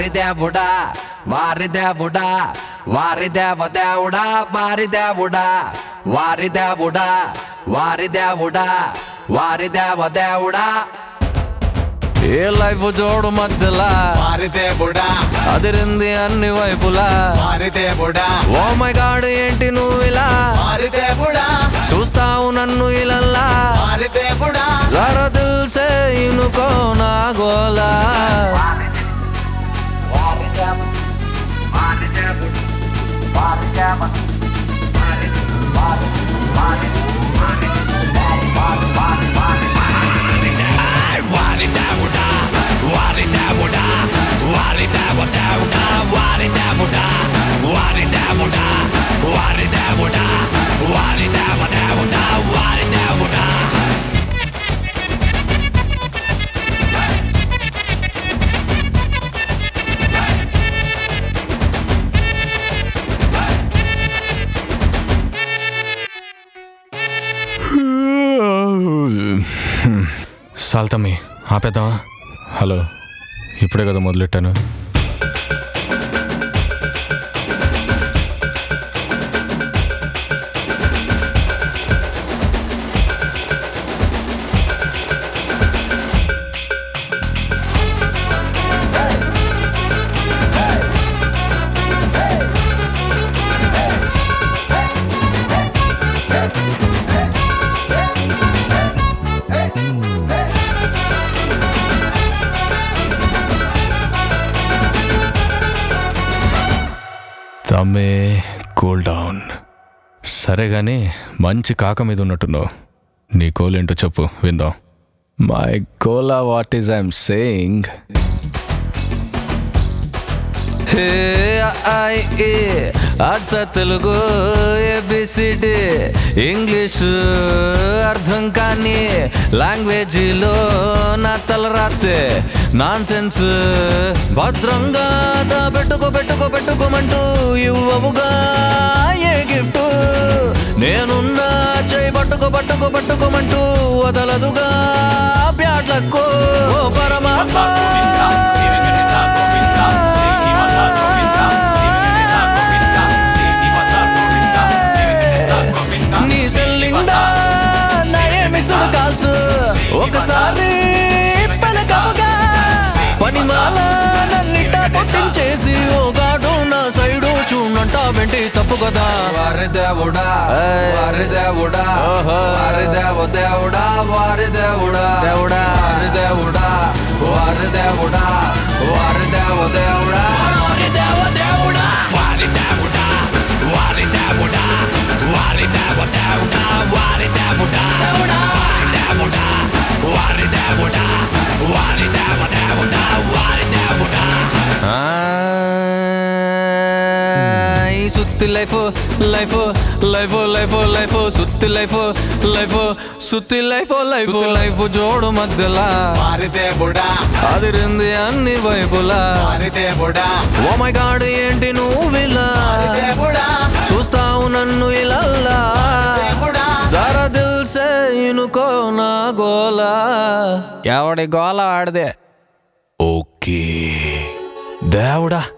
వారి దేవుడా వారి దేవుడా వారి దేవ దేవుడా వారి దేవుడా వారి దేవుడా వారి దేవుడా వారి దేవ దేవుడా ఏ లైఫ్ జోడు మధ్యలా మారితే బుడా అదిరింది అన్ని వైపులా మారితే బుడా ఓ మై గాడ్ ఏంటి నువ్వు ఇలా మారితే బుడా చూస్తావు నన్ను ఇలల్లా మారితే బుడా జర దిల్ సే ఇనుకో నా గోలా సాల్తమ్మి ఆపేద్దామా హలో ఇప్పుడే కదా మొదలెట్టాను తమ్మే కూల్ డౌన్ సరే కానీ మంచి కాక మీద ఉన్నట్టున్నావు నీ కోల్ ఏంటో చెప్పు విందాం మై కోలా what is I'm saying hey I A అచ్చ తెలుగు ఏబిసిడి ఇంగ్లీష్ అర్థం కాని లాంగ్వేజీలో నా తల రాతే నాన్ సెన్స్ భద్రంగా దా పెట్టుకో పెట్టుకో పెట్టుకోమంటూ ఇవ్వవుగా ఏ గిఫ్ట్ నేనున్నా చేయి పట్టుకో పట్టుకో పట్టుకోమంటూ వదలదుగా బ్యాడ్లక్కో ఓ పరమాత్మ నీ సెల్లిండా నా మిస్డ్ కాల్స్ ఒకసారి పలకముగా పనిమాల నన్నిట పొట్టించేసి ఓ గాడు నా సైడు చూడంట వెంటి తప్పు కదా వారి దేవుడా వారి దేవుడా వారి దేవ దేవుడా వారి దేవుడా దేవుడా వారి దేవుడా వారి దేవుడా వారి దేవ దేవుడా వారి దేవ దేవుడా వారి దేవుడా వారి దేవుడా వారి దేవ దేవుడా వారి దేవుడా వారి దేవుడా వారి దేవుడా వారి దేవ దేవుడా వారి దేవుడా ఈ సుత్తి life life life life life సుత్తి లైఫ్ లైఫ్ సుత్తి లైఫ్ లైఫ్ లైఫ్ జోడు మధ్యలా మారితే బుడా అదిరింది అన్ని వైపులా మారితే బుడా ఓ మై గాడ్ ఏంటి నువ్విలా మారితే బుడా చూస్తావు నన్ను ఇలల్లా బుడా జర దిల్ సే ఇనుకో నా గోలా ఎవడి గోల ఆడదే ఓకే దేవుడా